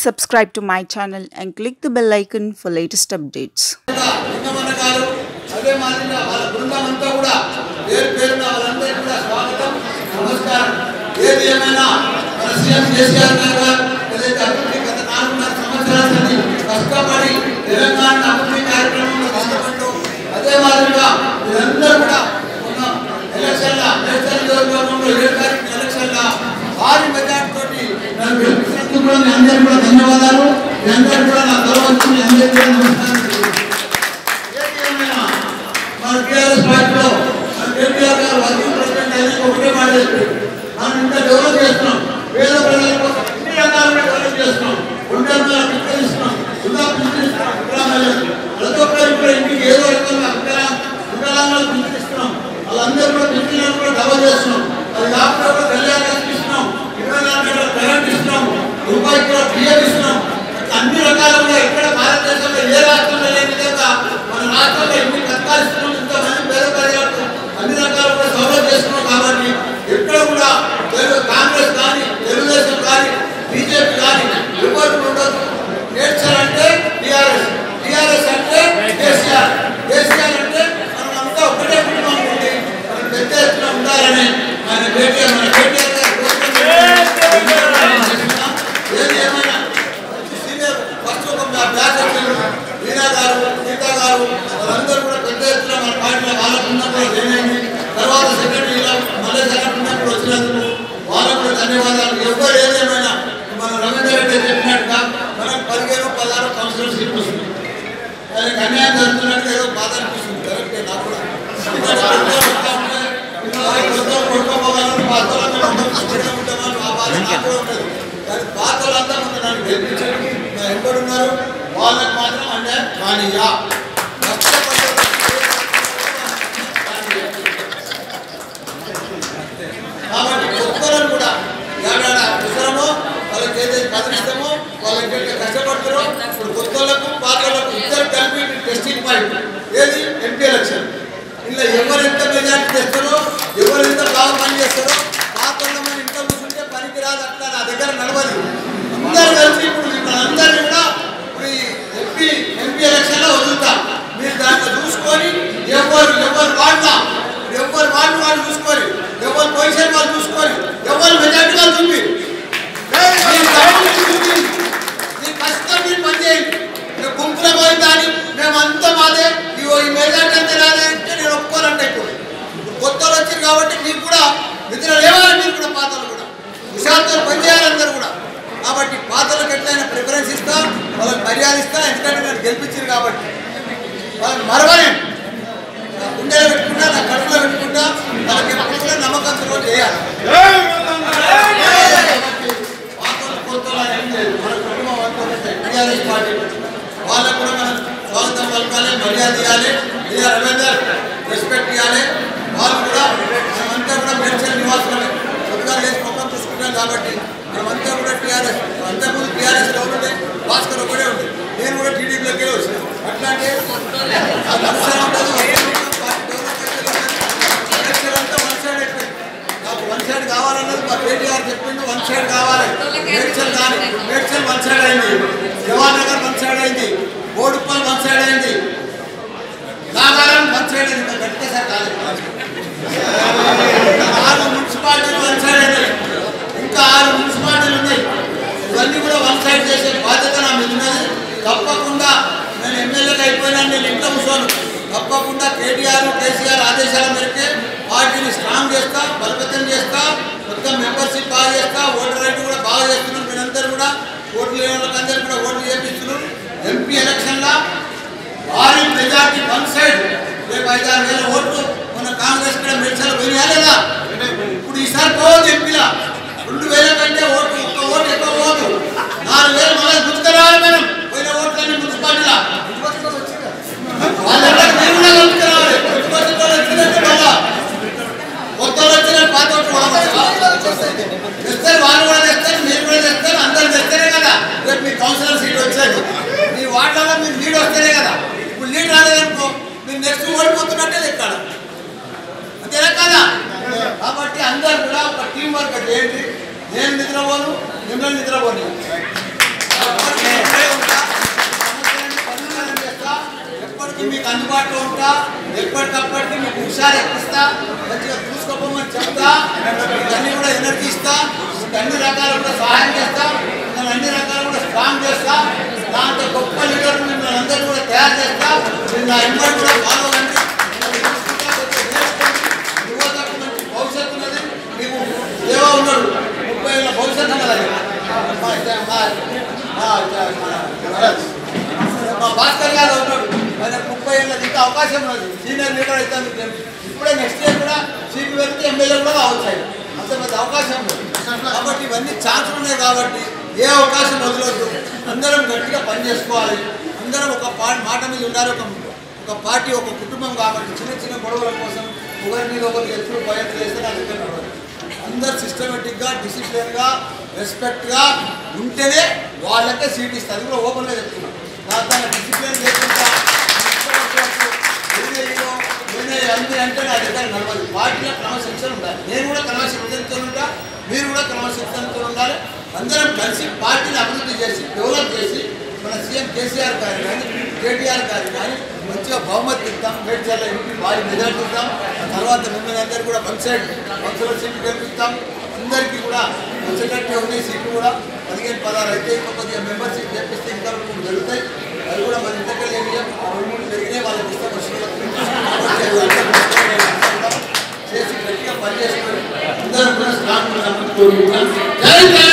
subscribe to my channel and click the bell icon for latest updates. లింగమన్న గారు అదే మాదిరిగా వాళ్ళ బృందం అంతా కూడా పేరు పేరున వాళ్ళందరికీ కూడా స్వాగతం నమస్కారం ఏది ఏమైనా మన సీఎం కేసీఆర్ గారు గారు ఏదైతే అభివృద్ధి గత నాలుగున్నర సంవత్సరాల నుండి కష్టపడి తెలంగాణ అభివృద్ధి కార్యక్రమంలో కష్టపడ్డు అదే మాదిరిగా మీరందరూ కూడా ఉన్న ఎలక్షన్ల నేషనల్ నియోజకవర్గంలో ఏడు తారీఖు ఎలక్షన్ల భారీ మెజార్టీ తోటి నన్ను గెలిపించినందుకు కూడా మీ అందరికీ కూడా ధన్యవాదాలు మీ అందరికీ కూడా నా గౌరవం మీ అందరికీ కూడా నమస్కారం ఏది ఏమైనా మన టీఆర్ఎస్ పార్టీలో మన కేటీఆర్ గారు వర్కింగ్ ప్రెసిడెంట్ అయినాక ఒకటే మాట చెప్పారు మనం ఇంత డెవలప్ చేస్తున్నాం పేద ప్రజల కోసం అన్ని రకాలుగా డెవలప్ చేస్తున్నాం ఒంటరి మీద పిక్కలు ఇస్తున్నాం వృధా పింఛన్ ఇస్తున్నాం వికలాంగులకు. ప్రతి ఒక్కరికి కూడా ఇంటికి ఏదో రకంగా వికలా వికలాంగులకు పింఛన్ ఇస్తున్నాం వాళ్ళందరూ కూడా పింఛన్లను కూడా డబల్ చేస్తున్నాం అది కాకుండా కూడా కళ్యాణ లక్ష్మి ఇస్తున్నాం ఇరవై నాలుగు గంటల కరెంట్ ఇస్తున్నాం రూపాయి కూడా బియ్యం ఇస్తున్నాం అన్ని రకాలుగా ఎక్కడ భారతదేశంలో ఏ రాష్ట్రంలో లేని విధంగా మన రాష్ట్రంలో ఎన్ని పథకాలు ఇస్తున్నాం ఇంతమంది పేద ప్రజలకు అన్ని రకాలుగా సౌలభ్యం చేస్తున్నాం కాబట్టి ఎక్కడ కూడా తెలుగు కాంగ్రెస్ కానీ తెలుగుదేశం కానీ బీజేపీ కానీ ఎవరు ఉండదు నేర్చాలంటే టీఆర్ఎస్ టీఆర్ఎస్ అంటే కేసీఆర్ కేసీఆర్ అంటే మనం అంతా ఒకటే కుటుంబం ఉండి మనం పెద్ద ఎత్తున ఉండాలని ఆయన కేటీఆర్ మన కేటీఆర్ గారు కోరుకుంటున్నాం. ఏది ఏమైనా సీనియర్ ఫస్ట్ ఒక మా బ్యాచ్ వచ్చారు వీణా గారు సీతా గారు వాళ్ళందరూ కూడా పెద్ద ఎత్తున మన పార్టీలో వాళ్ళ ఉన్నప్పుడు జాయిన్ అయింది తర్వాత సెక్రటరీలో మళ్ళీ సెక్రటరీ ఉన్నప్పుడు వచ్చినందుకు వాళ్ళకు కూడా ధన్యవాదాలు ఎవరు ఏదేమైనా మన రవీంద్ర రెడ్డి చెప్పినట్టుగా మనకు పదిహేను పదహారు సంవత్సరాలు సీట్ వస్తుంది ఆయనకు అన్యాయం జరుగుతున్నట్టు ఏదో బాధ అనిపిస్తుంది కరెక్టే నాకు కూడా ఎందుకంటే అందరూ వస్తా ఉంటే, ఇంకా కొత్త కొట్టుకోపోవాలని పాతోళ్ళంతా ఉంటాం, ఇక్కడే ఉంటామని ఆ బాధ నాకు కూడా ఉంటుంది. కానీ పాతోళ్ళంతా ముందు నన్ను గెలిపించండి నా ఎక్కడున్నారు వాళ్ళకి మాత్రం అన్యాయం కానీయా కాబట్టి కొత్తలను కూడా ఏడాడ అవసరమో వాళ్ళకి ఏదైతే కదిలిస్తామో వాళ్ళకి ఎంత కష్టపడతారో ఇప్పుడు కొత్తలకు పాతలకు ఇద్దరు కలిపి టెస్టింగ్ పాయింట్ ఏది ఎంపీ ఎలక్షన్ ఇలా ఎవరు ఎంత మెజార్టీ తెస్తారో ఎవరు ఎంత బాగా పని చేస్తారో పాత మన ఇంట్లో కూర్చుంటే పనికి రాదు అట్లా నా దగ్గర నడవదు అందరూ కలిసి ఇప్పుడు ఇప్పుడు అందరినీ కూడా ఇప్పుడు ఈ ఎంపీ ఎంపీ ఎలక్షన్లో వదులుతా మీరు దాంట్లో చూసుకొని ఎవరు ఎవరు వాడినా ఎవరు వాడిని వాళ్ళు చూసుకొని ఎవరు పొజిషన్ వాళ్ళు చూసుకొని ఎవరు మెజార్టీ వాళ్ళు చూపి మీ తమ్ముడిని చూపి మీ కష్టం మీరు పనిచేయండి మీరు గుంపులో పోయిందా అని మేమంతా మాదే ఇగో ఈ మెజార్టీ అంతా రాదే అంటే నేను ఒప్పుకోనంటే ఇప్పుడు కొత్త వాళ్ళు వచ్చారు కాబట్టి మీకు కూడా నిద్ర లేవాలి మీరు కూడా పాతలు కూడా హుషారుతో పనిచేయాలి అందరూ కూడా కాబట్టి పాతలకు ఎట్లయినా ప్రిఫరెన్స్ ఇస్తా వాళ్ళకి మర్యాద ఇస్తా ఎందుకంటే నేను గెలిపించారు కాబట్టి వాళ్ళని మరవలేను నా గుండెలో పెట్టుకుంటా నా కడుపులో పెట్టుకుంటా వాళ్ళకి ఎప్పుడు కూడా నమ్మకంతో చేయాలి పాతలు కొత్తలు అని ఏం లేదు. మన కుటుంబం అంతా ఒకటే. టీఆర్ఎస్ పార్టీ వాళ్ళకు కూడా మనం స్వాగతం పలకాలి మర్యాద ఇవ్వాలి ఇక రవీందర్ రెస్పెక్ట్ ఇవ్వాలి వాళ్ళు కూడా మనమంతా కూడా మేడ్చల్ నివాసులమే కొత్తగా లేచి మొక్కం చూసుకుంటాం కాబట్టి మనమంతా కూడా టీఆర్ఎస్ అంతకుముందు టీఆర్ఎస్ లో ఉండే భాస్కర్ ఒకటే ఉంది నేను కూడా టీడీపీలోకి వచ్చిన అట్లాంటి ఆ దర్శనం ఉంటుంది ఎలక్షన్ అంతా వన్ సైడ్ అయిపోయింది నాకు వన్ సైడ్ కావాలన్నది మా కేటీఆర్ చెప్పిండు వన్ సైడ్ కావాలి మేడ్చల్ కానీ మేడ్చల్ వన్ సైడ్ అయింది జవహర్ నగర్ వన్ సైడ్ అయింది బోడుప్పల్ వన్ సైడ్ అయింది నాగారం వన్ సైడ్ అయింది ఇంకా గట్టిగా సార్ కాలేదు ఆరు మున్సిపాలిటీలు వన్ సైడ్ అయినాయి ఇంకా ఆరు మున్సిపాలిటీలు ఉన్నాయి ఇవన్నీ కూడా వన్ సైడ్ చేసే బాధ్యత నా మీద ఉన్నది తప్పకుండా నేను ఎమ్మెల్యేగా అయిపోయినా నేను ఇంట్లో కూర్చోను తప్పకుండా కేటీఆర్ కేసీఆర్ ఆదేశాల మేరకే పార్టీని స్ట్రాంగ్ చేస్తా బలపతం చేస్తా మొత్తం మెంబర్షిప్ బాగా చేస్తా ఓటర్ రైట్ కూడా బాగా చేస్తున్నాం మీరందరూ కూడా ఓట్లు లేని వాళ్ళకందరూ కూడా ఓట్లు చేపిస్తున్నారు ఎంపీ ఎలక్షన్లా భారీ మెజార్టీ వన్ సైడ్ రేపు ఐదారు వేల ఓట్లు మన కాంగ్రెస్ కూడా మెడిసల్ పోయినా లేదా ఇప్పుడు ఈసారి పోవద్దు ఎంపీలా రెండు వేల కంటే ఓటు ఒక్క ఓటు ఎక్కువ పోదు నాలుగు వేలు మళ్ళీ గుర్తుకురావాలి మనం పోయిన ఓట్లన్నీ మున్సిపాలిటీలా వాళ్ళందరూ మీరు కూడా గుర్తుకురావాలి మున్సిపాలిటీ వాళ్ళు వచ్చినట్టు మళ్ళా కొత్త వాళ్ళు వచ్చిన పాత ఓట్లు తెస్తారు వాళ్ళు కూడా తెస్తారు మీరు కూడా తెస్తారు అందరు తెస్తేనే కదా రేపు మీ కౌన్సిలర్ సీట్ వచ్చేది మీ వార్డులలో మీరు లీడ్ వస్తేనే కదా ఇప్పుడు లీడ్ రాలేదనుకో మీరు నెక్స్ట్ ఓడిపోతున్నట్టే లెక్కడ అంతేనా కదా కాబట్టి అందరు కూడా ఒక టీం వర్క్ చేయండి నేను నిద్రపోను మిమ్మల్ని నిద్రపోని ఎప్పటికీ ఉండే ఉంటా. సమస్యలన్నీ పరిష్కారం చేస్తా. ఎప్పటికీ మీకు అందుబాటులో ఉంటా ఎప్పటికప్పటికి మీకు హుషారు ఎక్కిస్తా మంచిగా చూసుకోపోమని చెప్తా మీకు అన్ని కూడా ఎనర్జీ ఇస్తా మీకు అన్ని రకాలు కూడా సహాయం చేస్తా మిమ్మల్ని అన్ని రకాలు కూడా స్ట్రాంగ్ చేస్తా దాంతో గొప్ప లీడర్ మిమ్మల్ని అందరూ కూడా తయారు చేస్తా మీరు నా ఇమ్మడి కూడా ఫాలో కండి యువతకు మంచి భవిష్యత్తు ఉన్నది మీకు దేవా ఉన్నాడు ముప్పై ఏళ్ళ భవిష్యత్తు ఉన్నది మా మా- మా- మన- మా భాస్కర్ గారు ఉన్నాడు ఆయన ముప్పై ఏళ్ళది ఇంకా అవకాశం ఉన్నది సీనియర్ లీడర్ అయితే ఇప్పుడే నెక్స్ట్ ఇయర్ కూడా సీపీ వెళ్తే ఎమ్మెల్యే కూడా కావచ్చు ఆయన అంత పెద్ద అవకాశం ఉంది కాబట్టి ఇవన్నీ ఛాన్సులు ఉన్నాయి కాబట్టి ఏ అవకాశం వదలొద్దు అందరం గట్టిగా పని చేసుకోవాలి అందరం ఒక పా మాట మీద ఉండాలి ఒక ఒక పార్టీ ఒక కుటుంబం కాబట్టి చిన్న చిన్న గొడవల కోసం ఒకరి మీద ఒకరికి ఎప్పుడు భయం చేస్తే నాకు ఇక్కడ నడవదు. అందరు సిస్టమేటిక్గా డిసిప్లిన్గా రెస్పెక్ట్గా ఉంటేనే వాళ్ళకే సీట్ ఇస్తారు అది కూడా ఓపెన్గా చెప్తున్నాను నాకు దాని డిసిప్లిన్ లేకుండా నేనేయో, నేనే అంది అంటే నా దగ్గర నడవదు పార్టీలో క్రమశిక్షణ ఉండాలి నేను కూడా క్రమశిక్షణతో ఉంటా మీరు కూడా క్రమశిక్షణతో ఉండాలి అందరం కలిసి పార్టీని అభివృద్ధి చేసి డెవలప్ చేసి మన సీఎం కేసీఆర్ గారు కానీ కేటీఆర్ గారు కానీ మంచిగా బహుమతి ఇద్దాం మేడ్చర్ల ఇంటి భారీ మెజార్టీ ఇద్దాం ఆ తర్వాత మిమ్మల్ని అందరూ కూడా వన్ సైడ్ వంశల సీట్లు గెలిపిస్తాం అందరికీ కూడా వచ్చేటట్టు ఉన్నాయి సీట్లు కూడా పదిహేను పదహారు అయితే ఇంకా కొద్దిగా మెంబర్షిప్ చేపిస్తే ఇంకా రెండు మూడు జరుగుతాయి అది కూడా మన ఇంతకల్ ఏరియా రెండు మూడు జరిగినాయి వాళ్ళకి ఇస్తాం చేసి గట్టిగా పనిచేసుకొని అందరూ కూడా స్ట్రాంగ్ జై